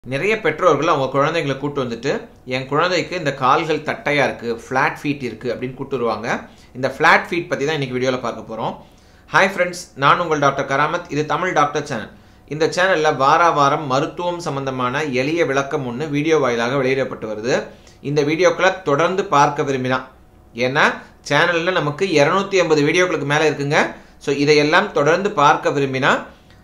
நிறைய பெற்றோர்கள் அவங்க குழந்தைங்களை கூட்டு வந்துட்டு என் குழந்தைக்கு இந்த கால்கள் தட்டையாக இருக்குது ஃப்ளாட் ஃபீட் இருக்குது அப்படின்னு கூட்டு வருவாங்க இந்த ஃப்ளாட் ஃபீட் பற்றி தான் இன்றைக்கி வீடியோவில் பார்க்க போகிறோம் ஹாய் ஃப்ரெண்ட்ஸ் நான் உங்கள் டாக்டர் கராமத் இது தமிழ் டாக்டர் சேனல் இந்த சேனலில் வார வாரம் மருத்துவம் சம்பந்தமான எளிய விளக்கம் ஒன்று வீடியோ வாயிலாக வெளியிடப்பட்டு வருது இந்த வீடியோக்களை தொடர்ந்து பார்க்க விரும்பினா ஏன்னா சேனலில் நமக்கு இரநூத்தி ஐம்பது வீடியோக்களுக்கு மேலே இருக்குங்க ஸோ இதையெல்லாம் தொடர்ந்து பார்க்க விரும்பினா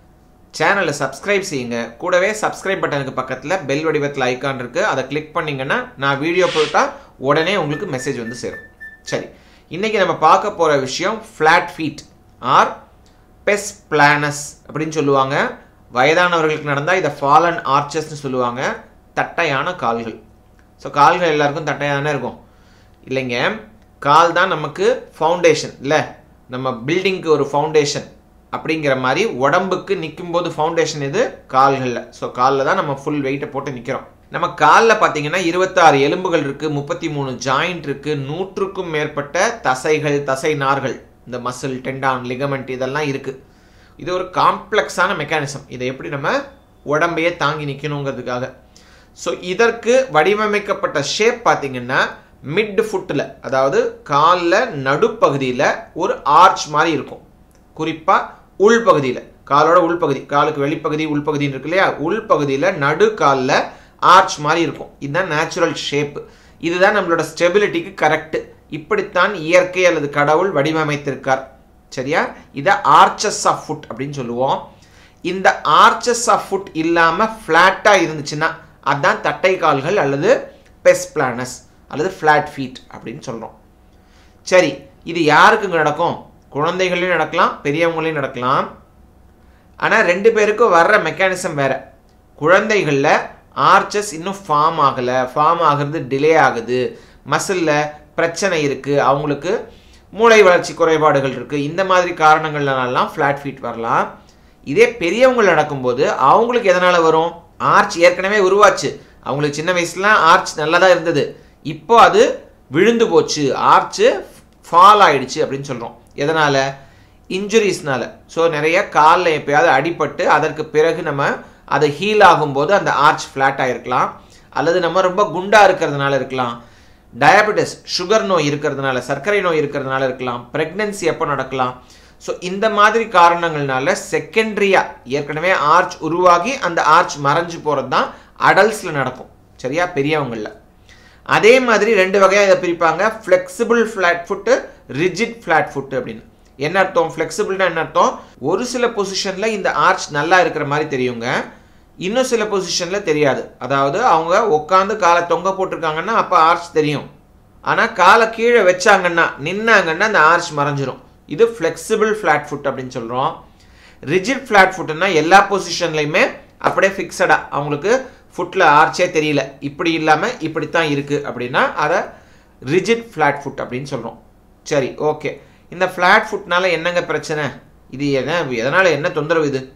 சேனலை சப்ஸ்கிரைப் செய்யுங்க கூடவே சப்ஸ்கிரைப் பட்டனுக்கு பக்கத்தில் பெல் வடிவத்தில் ஐக்கான் இருக்குது அதை கிளிக் பண்ணிங்கன்னா நான் வீடியோ போட்டால் உடனே உங்களுக்கு மெசேஜ் வந்து சேரும் சரி இன்றைக்கி நம்ம பார்க்க போகிற விஷயம் flat feet or pes planus அப்படின்னு சொல்லுவாங்க வயதானவர்களுக்கு நடந்தால் இதை ஃபாலன் ஆர்ச்சஸ்னு சொல்லுவாங்க தட்டையான கால்கள் ஸோ கால்கள் எல்லாருக்கும் தட்டையாக தானே இருக்கும் இல்லைங்க கால் தான் நமக்கு ஃபவுண்டேஷன் இல்லை நம்ம பில்டிங்க்கு ஒரு ஃபவுண்டேஷன் அப்படிங்கிற மாதிரி உடம்புக்கு நிற்கும் போது ஃபவுண்டேஷன் இது கால்களில் ஸோ காலில் தான் நம்ம ஃபுல் வெயிட்டை போட்டு நிற்கிறோம் நம்ம காலில் பார்த்தீங்கன்னா இருபத்தாறு எலும்புகள் இருக்குது முப்பத்தி மூணு ஜாயிண்ட் இருக்குது நூற்றுக்கும் மேற்பட்ட தசைகள் தசை நார்கள் இந்த மசில் டெண்டான் லிகமெண்ட் இதெல்லாம் இருக்குது இது ஒரு காம்ப்ளெக்ஸான மெக்கானிசம் இதை எப்படி நம்ம உடம்பையே தாங்கி நிற்கணுங்கிறதுக்காக ஸோ இதற்கு வடிவமைக்கப்பட்ட ஷேப் பார்த்தீங்கன்னா மிட் ஃபுட்டில் அதாவது காலில் நடுப்பகுதியில் ஒரு ஆர்ச் மாதிரி இருக்கும் குறிப்பாக உள்பகுதியில் காலோட உள்பகுதி காலுக்கு வெளிப்பகுதி உள்பகுதின்னு இருக்கு இல்லையா உள்பகுதியில் நடு காலில் ஆர்ச் மாதிரி இருக்கும் இதுதான் நேச்சுரல் ஷேப் இதுதான் நம்மளோட ஸ்டெபிலிட்டிக்கு கரெக்டு இப்படித்தான் இயற்கை அல்லது கடவுள் வடிவமைத்திருக்கார் சரியா இதை ஆர்ச்சஸ் ஆஃப் ஃபுட் அப்படின்னு சொல்லுவோம் இந்த ஆர்ச்சஸ் ஆஃப் ஃபுட் இல்லாமல் ஃப்ளாட்டாக இருந்துச்சுன்னா அதுதான் தட்டை கால்கள் அல்லது பெஸ் பிளானஸ் அல்லது ஃப்ளாட் ஃபீட் அப்படின்னு சொல்கிறோம் சரி இது யாருக்குங்க நடக்கும் குழந்தைகளையும் நடக்கலாம் பெரியவங்களையும் நடக்கலாம் ஆனால் ரெண்டு பேருக்கும் வர்ற மெக்கானிசம் வேற குழந்தைகளில் ஆர்ச்சஸ் இன்னும் ஃபார்ம் ஆகலை ஃபார்ம் ஆகிறது டிலே ஆகுது மசிலில் பிரச்சனை இருக்குது அவங்களுக்கு மூளை வளர்ச்சி குறைபாடுகள் இருக்குது இந்த மாதிரி காரணங்கள்னாலாம் ஃப்ளாட் ஃபீட் வரலாம் இதே பெரியவங்கள் நடக்கும்போது அவங்களுக்கு எதனால் வரும் ஆர்ச் ஏற்கனவே உருவாச்சு அவங்களுக்கு சின்ன வயசுலாம் ஆர்ச் நல்லா தான் இருந்தது இப்போ அது விழுந்து போச்சு ஆர்ச்சு ஃபால் ஆயிடுச்சு அப்படின்னு சொல்கிறோம் எதனால் இன்ஜுரிஸ்னால ஸோ நிறைய காலில் எப்பயாவது அடிபட்டு அதற்கு பிறகு நம்ம அது ஹீல் ஆகும்போது அந்த ஆர்ச் ஃப்ளாட் ஆகிருக்கலாம் அல்லது நம்ம ரொம்ப குண்டாக இருக்கிறதுனால இருக்கலாம் டயபெட்டிஸ் சுகர் நோய் இருக்கிறதுனால சர்க்கரை நோய் இருக்கிறதுனால இருக்கலாம் ப்ரெக்னென்சி எப்போ நடக்கலாம் ஸோ இந்த மாதிரி காரணங்கள்னால செகண்டரியாக ஏற்கனவே ஆர்ச் உருவாகி அந்த ஆர்ச் மறைஞ்சு போகிறது தான் அடல்ட்ஸில் நடக்கும் சரியா பெரியவங்களில் அதே மாதிரி ரெண்டு வகையாக இதை பிரிப்பாங்க flexible flat foot rigid flat foot அப்படின்னு என்ன அர்த்தம் ஃப்ளெக்சிபிள்னா என்ன அர்த்தம் ஒரு சில பொசிஷனில் இந்த ஆர்ச் நல்லா இருக்கிற மாதிரி தெரியுங்க இன்னும் சில பொசிஷனில் தெரியாது அதாவது அவங்க உட்காந்து காலை தொங்க போட்டிருக்காங்கன்னா அப்போ ஆர்ச் தெரியும் ஆனால் காலை கீழே வச்சாங்கன்னா நின்னாங்கன்னா அந்த ஆர்ச் மறைஞ்சிரும் இது ஃப்ளெக்சிபிள் ஃப்ளாட் ஃபுட் அப்படின்னு சொல்கிறோம் ரிஜிட் ஃப்ளாட் ஃபுட்டுன்னா எல்லா பொசிஷன்லையுமே அப்படியே ஃபிக்ஸடாக அவங்களுக்கு ஃபுட்டில் ஆர்ச்சே தெரியல இப்படி இல்லாமல் இப்படித்தான் இருக்குது அப்படின்னா அதை ரிஜிட் ஃப்ளாட் ஃபுட் அப்படின்னு சொல்கிறோம் சரி ஓகே இந்த ஃப்ளாட் ஃபுட்னால என்னங்க பிரச்சனை இது என்ன எதனால் என்ன தொந்தரவு இது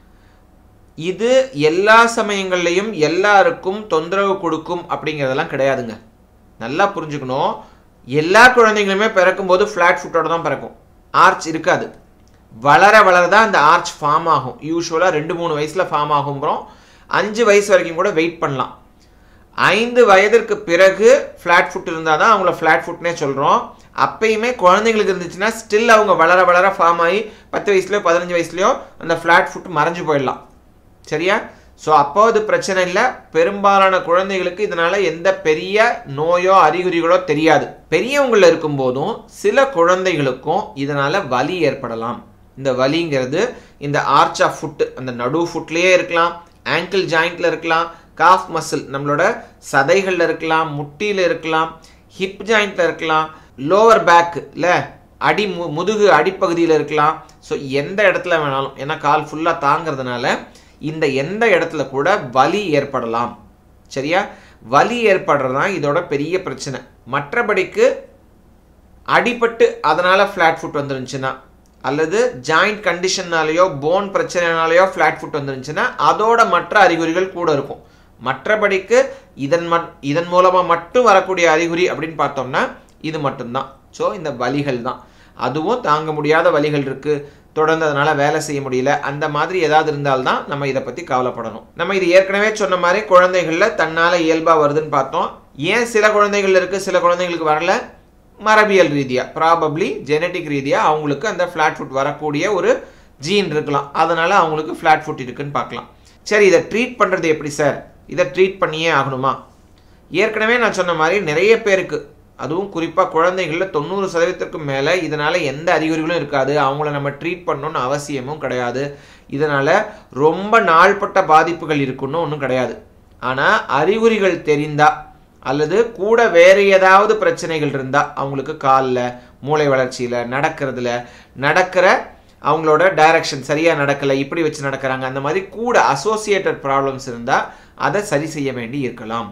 இது எல்லா சமயங்கள்லையும் எல்லாருக்கும் தொந்தரவு கொடுக்கும் அப்படிங்கிறதெல்லாம் கிடையாதுங்க நல்லா புரிஞ்சுக்கணும் எல்லா குழந்தைங்களுமே பிறக்கும்போது ஃப்ளாட் ஃபுட்டோட தான் பிறக்கும் ஆர்ச் இருக்காது வளர வளர தான் அந்த ஆர்ச் ஃபார்ம் ஆகும் யூஸ்வலாக ரெண்டு மூணு வயசில் ஃபார்ம் ஆகும்போது அஞ்சு வயசு வரைக்கும் கூட வெயிட் பண்ணலாம் ஐந்து வயதிற்கு பிறகு ஃப்ளாட் ஃபுட் இருந்தால் தான் அவங்கள ஃப்ளாட் ஃபுட்னே சொல்கிறோம் அப்பயுமே குழந்தைங்களுக்கு இருந்துச்சுன்னா ஸ்டில் அவங்க வளர வளர ஃபார்ம் ஆகி பத்து வயசுலையோ பதினஞ்சு வயசுலையோ அந்த ஃப்ளாட் ஃபுட் மறைஞ்சு போயிடலாம் சரியா ஸோ அப்போ அது பிரச்சனை இல்லை பெரும்பாலான குழந்தைகளுக்கு இதனால் எந்த பெரிய நோயோ அறிகுறிகளோ தெரியாது பெரியவங்களில் இருக்கும்போதும் சில குழந்தைகளுக்கும் இதனால் வலி ஏற்படலாம் இந்த வலிங்கிறது இந்த ஆர்ச் ஆஃப் ஃபுட்டு அந்த நடு ஃபுட்லேயே இருக்கலாம் ஆங்கிள் ஜாயிண்டில் இருக்கலாம் காஃப் மசில் நம்மளோட சதைகளில் இருக்கலாம் முட்டியில் இருக்கலாம் ஹிப் ஜாயிண்டில் இருக்கலாம் லோவர் பேக் இல்லை அடி மு முதுகு அடிப்பகுதியில் இருக்கலாம் ஸோ எந்த இடத்துல வேணாலும் ஏன்னா கால் ஃபுல்லாக தாங்கிறதுனால இந்த எந்த இடத்துல கூட வலி ஏற்படலாம் சரியா வலி ஏற்படுறது தான் இதோட பெரிய பிரச்சனை மற்றபடிக்கு அடிபட்டு அதனால் ஃப்ளாட் ஃபுட் வந்துருந்துச்சுன்னா அல்லது ஜாயிண்ட் கண்டிஷன்னாலேயோ போன் பிரச்சனைனாலேயோ ஃப்ளாட் ஃபுட் வந்துருந்துச்சுன்னா அதோட மற்ற அறிகுறிகள் கூட இருக்கும் மற்றபடிக்கு இதன் மட் இதன் மூலமாக மட்டும் வரக்கூடிய அறிகுறி அப்படின்னு பார்த்தோம்னா இது மட்டும்தான் ஸோ இந்த வலிகள் தான் அதுவும் தாங்க முடியாத வலிகள் இருக்குது தொடர்ந்து அதனால் வேலை செய்ய முடியல அந்த மாதிரி ஏதாவது இருந்தால்தான் நம்ம இதை பற்றி கவலைப்படணும் நம்ம இது ஏற்கனவே சொன்ன மாதிரி குழந்தைகளில் தன்னால் இயல்பாக வருதுன்னு பார்த்தோம் ஏன் சில குழந்தைகள் இருக்குது சில குழந்தைங்களுக்கு வரல மரபியல் ரீதியாக ப்ராபப்ளி ஜெனட்டிக் ரீதியாக அவங்களுக்கு அந்த ஃப்ளாட் ஃபுட் வரக்கூடிய ஒரு ஜீன் இருக்கலாம் அதனால் அவங்களுக்கு ஃப்ளாட் ஃபுட் இருக்குன்னு பார்க்கலாம் சரி இதை ட்ரீட் பண்ணுறது எப்படி சார் இதை ட்ரீட் பண்ணியே ஆகணுமா ஏற்கனவே நான் சொன்ன மாதிரி நிறைய பேருக்கு அதுவும் குறிப்பாக குழந்தைகளில் தொண்ணூறு சதவீதத்துக்கு மேலே இதனால் எந்த அறிகுறிகளும் இருக்காது அவங்கள நம்ம ட்ரீட் பண்ணணும்னு அவசியமும் கிடையாது இதனால் ரொம்ப நாள்பட்ட பாதிப்புகள் இருக்குன்னு ஒன்றும் கிடையாது ஆனால் அறிகுறிகள் தெரிந்தால் அல்லது கூட வேறு ஏதாவது பிரச்சனைகள் இருந்தால் அவங்களுக்கு காலில் மூளை வளர்ச்சியில் நடக்கிறதுல நடக்கிற அவங்களோட டைரக்ஷன் சரியாக நடக்கலை இப்படி வச்சு நடக்கிறாங்க அந்த மாதிரி கூட அசோசியேட்டட் ப்ராப்ளம்ஸ் இருந்தால் அதை சரி செய்ய வேண்டி இருக்கலாம்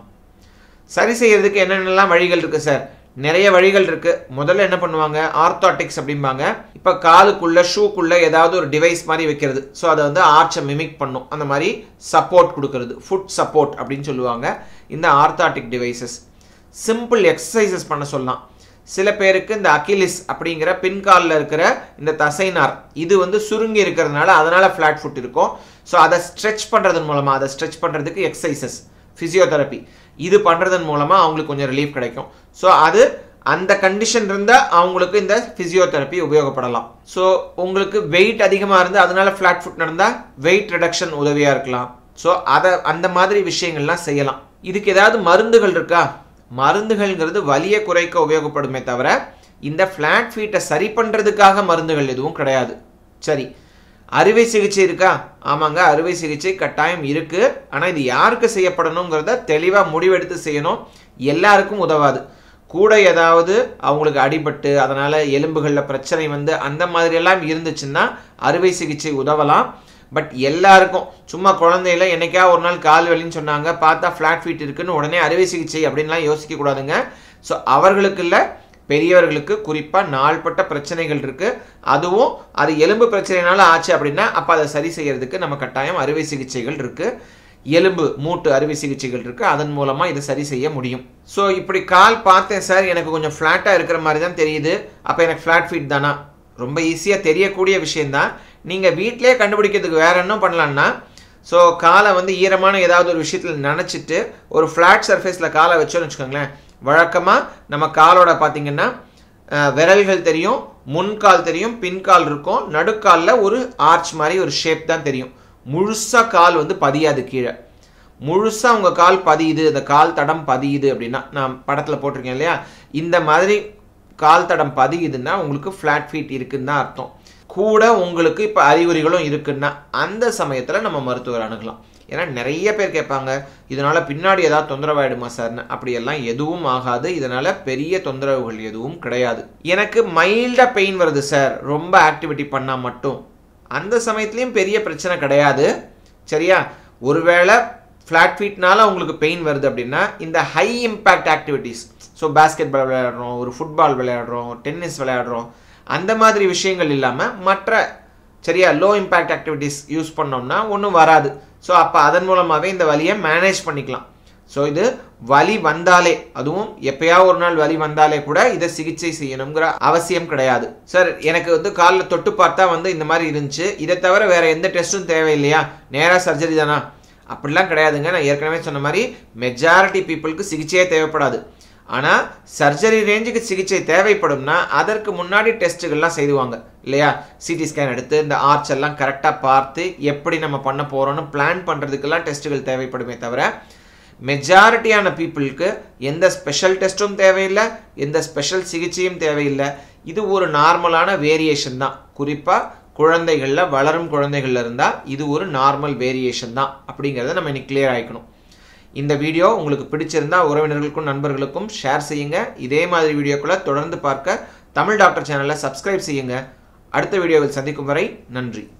சரி செய்யறதுக்கு என்னென்னலாம் வழிகள் இருக்குது சார் நிறைய வழிகள் இருக்குது முதல்ல என்ன பண்ணுவாங்க ஆர்த்தாட்டிக்ஸ் அப்படிம்பாங்க இப்போ காலுக்குள்ள ஷூக்குள்ள ஏதாவது ஒரு டிவைஸ் மாதிரி வைக்கிறது ஸோ அதை வந்து ஆர்ச்சை மிமிக் பண்ணும் அந்த மாதிரி சப்போர்ட் கொடுக்கறது ஃபுட் சப்போர்ட் அப்படின்னு சொல்லுவாங்க இந்த ஆர்த்தாட்டிக் டிவைசஸ் சிம்பிள் எக்ஸசைசஸ் பண்ண சொல்லலாம் சில பேருக்கு இந்த அகிலிஸ் அப்படிங்கிற பின்காலில் இருக்கிற இந்த தசைநார் இது வந்து சுருங்கி இருக்கிறதுனால அதனால ஃப்ளாட் ஃபுட் இருக்கும் ஸோ அதை ஸ்ட்ரெச் பண்ணுறதன் மூலமாக அதை ஸ்ட்ரெச் பண்ணுறதுக்கு எக்ஸசைசஸ் ஃபிசியோதெரப்பி இது பண்ணுறதன் மூலமாக அவங்களுக்கு கொஞ்சம் ரிலீஃப் கிடைக்கும் ஸோ அது அந்த கண்டிஷன் இருந்தால் அவங்களுக்கு இந்த ஃபிசியோதெரப்பி உபயோகப்படலாம் ஸோ உங்களுக்கு வெயிட் அதிகமாக இருந்து அதனால ஃப்ளாட் ஃபுட் நடந்தால் வெயிட் ரிடக்ஷன் உதவியாக இருக்கலாம் ஸோ அதை அந்த மாதிரி விஷயங்கள்லாம் செய்யலாம் இதுக்கு ஏதாவது மருந்துகள் இருக்கா மருந்துகள்ங்கிறது வலியை குறைக்க உபயோகப்படுமே தவிர இந்த ஃப்ளாட் ஃபீட்டை சரி பண்ணுறதுக்காக மருந்துகள் எதுவும் கிடையாது சரி அறுவை சிகிச்சை இருக்கா ஆமாங்க அறுவை சிகிச்சை கட்டாயம் இருக்கு ஆனால் இது யாருக்கு செய்யப்படணுங்கிறத தெளிவாக முடிவெடுத்து செய்யணும் எல்லாருக்கும் உதவாது கூட ஏதாவது அவங்களுக்கு அடிபட்டு அதனால் எலும்புகளில் பிரச்சனை வந்து அந்த மாதிரியெல்லாம் இருந்துச்சுன்னா அறுவை சிகிச்சை உதவலாம் பட் எல்லாருக்கும் சும்மா குழந்தையில என்னைக்கா ஒரு நாள் கால் வலின்னு சொன்னாங்க பார்த்தா ஃப்ளாட் ஃபீட் இருக்குன்னு உடனே அறுவை சிகிச்சை அப்படின்லாம் யோசிக்க கூடாதுங்க ஸோ அவர்களுக்கு இல்லை பெரியவர்களுக்கு குறிப்பாக நாள்பட்ட பிரச்சனைகள் இருக்குது அதுவும் அது எலும்பு பிரச்சனைனால ஆச்சு அப்படின்னா அப்போ அதை சரி செய்யறதுக்கு நம்ம கட்டாயம் அறுவை சிகிச்சைகள் இருக்குது எலும்பு மூட்டு அறுவை சிகிச்சைகள் இருக்குது அதன் மூலமாக இதை சரி செய்ய முடியும் ஸோ இப்படி கால் பார்த்தேன் சார் எனக்கு கொஞ்சம் ஃப்ளாட்டாக இருக்கிற மாதிரி தான் தெரியுது அப்போ எனக்கு ஃப்ளாட் ஃபீட் தானா ரொம்ப ஈஸியாக தெரியக்கூடிய விஷயந்தான் நீங்கள் வீட்டிலே கண்டுபிடிக்கிறதுக்கு வேற என்ன பண்ணலான்னா ஸோ காலை வந்து ஈரமான ஏதாவது ஒரு விஷயத்தில் நினச்சிட்டு ஒரு ஃப்ளாட் சர்ஃபேஸில் காலை வச்சோன்னு வச்சுக்கோங்களேன் வழக்கமாக நம்ம காலோட பார்த்தீங்கன்னா விரல்கள் தெரியும் முன்கால் தெரியும் பின்கால் இருக்கும் நடுக்காலில் ஒரு ஆர்ச் மாதிரி ஒரு ஷேப் தான் தெரியும் முழுசாக கால் வந்து பதியாது கீழே முழுசாக உங்கள் கால் பதியுது அந்த கால் தடம் பதியுது அப்படின்னா நான் படத்தில் போட்டிருக்கேன் இல்லையா இந்த மாதிரி கால் தடம் பதியுதுன்னா உங்களுக்கு ஃப்ளாட் ஃபீட் இருக்குன்னு தான் அர்த்தம் கூட உங்களுக்கு இப்போ அறிகுறிகளும் இருக்குன்னா அந்த சமயத்தில் நம்ம மருத்துவர் அணுகலாம் ஏன்னா நிறைய பேர் கேட்பாங்க இதனால் பின்னாடி ஏதாவது தொந்தரவாயிடுமா சார்னு அப்படியெல்லாம் எதுவும் ஆகாது இதனால் பெரிய தொந்தரவுகள் எதுவும் கிடையாது எனக்கு மைல்டாக பெயின் வருது சார் ரொம்ப ஆக்டிவிட்டி பண்ணால் மட்டும் அந்த சமயத்துலேயும் பெரிய பிரச்சனை கிடையாது சரியா ஒருவேளை ஃப்ளாட் ஃபீட்னால உங்களுக்கு பெயின் வருது அப்படின்னா இந்த high impact activities so basketball விளையாடுறோம் ஒரு ஃபுட்பால் விளையாடுறோம் டென்னிஸ் விளையாடுறோம் அந்த மாதிரி விஷயங்கள் இல்லாமல் மற்ற சரியா லோ இம்பேக்ட் ஆக்டிவிட்டீஸ் யூஸ் பண்ணோம்னா ஒன்றும் வராது ஸோ அப்போ அதன் மூலமாகவே இந்த வலியை மேனேஜ் பண்ணிக்கலாம் ஸோ இது வலி வந்தாலே அதுவும் எப்பயா ஒரு நாள் வலி வந்தாலே கூட இதை சிகிச்சை செய்யணுங்கிற அவசியம் கிடையாது சார் எனக்கு வந்து காலில் தொட்டு பார்த்தா வந்து இந்த மாதிரி இருந்துச்சு இதை தவிர வேற எந்த டெஸ்ட்டும் தேவையில்லையா நேராக சர்ஜரி தானா அப்படிலாம் கிடையாதுங்க நான் ஏற்கனவே சொன்ன மாதிரி மெஜாரிட்டி பீப்புளுக்கு சிகிச்சையே தேவைப்படாது ஆனால் சர்ஜரி ரேஞ்சுக்கு சிகிச்சை தேவைப்படும்னா அதற்கு முன்னாடி டெஸ்ட்டுகள்லாம் செய்துவாங்க இல்லையா சிடி ஸ்கேன் எடுத்து இந்த ஆர்ச் எல்லாம் கரெக்டாக பார்த்து எப்படி நம்ம பண்ண போகிறோம்னு பிளான் பண்ணுறதுக்கெல்லாம் டெஸ்ட்டுகள் தேவைப்படுமே தவிர மெஜாரிட்டியான பீப்புளுக்கு எந்த ஸ்பெஷல் டெஸ்ட்டும் தேவையில்லை எந்த ஸ்பெஷல் சிகிச்சையும் தேவையில்லை இது ஒரு நார்மலான வேரியேஷன் தான் குறிப்பாக குழந்தைகளில் வளரும் குழந்தைகள்ல இருந்தால் இது ஒரு நார்மல் வேரியேஷன் தான் அப்படிங்கிறத நம்ம இன்னைக்கு கிளியர் ஆகிக்கணும் இந்த வீடியோ உங்களுக்கு பிடிச்சிருந்தா உறவினர்களுக்கும் நண்பர்களுக்கும் ஷேர் செய்யுங்க இதே மாதிரி வீடியோக்களை தொடர்ந்து பார்க்க தமிழ் டாக்டர் சேனலை சப்ஸ்கிரைப் செய்யுங்க அடுத்த வீடியோவில் சந்திக்கும் வரை நன்றி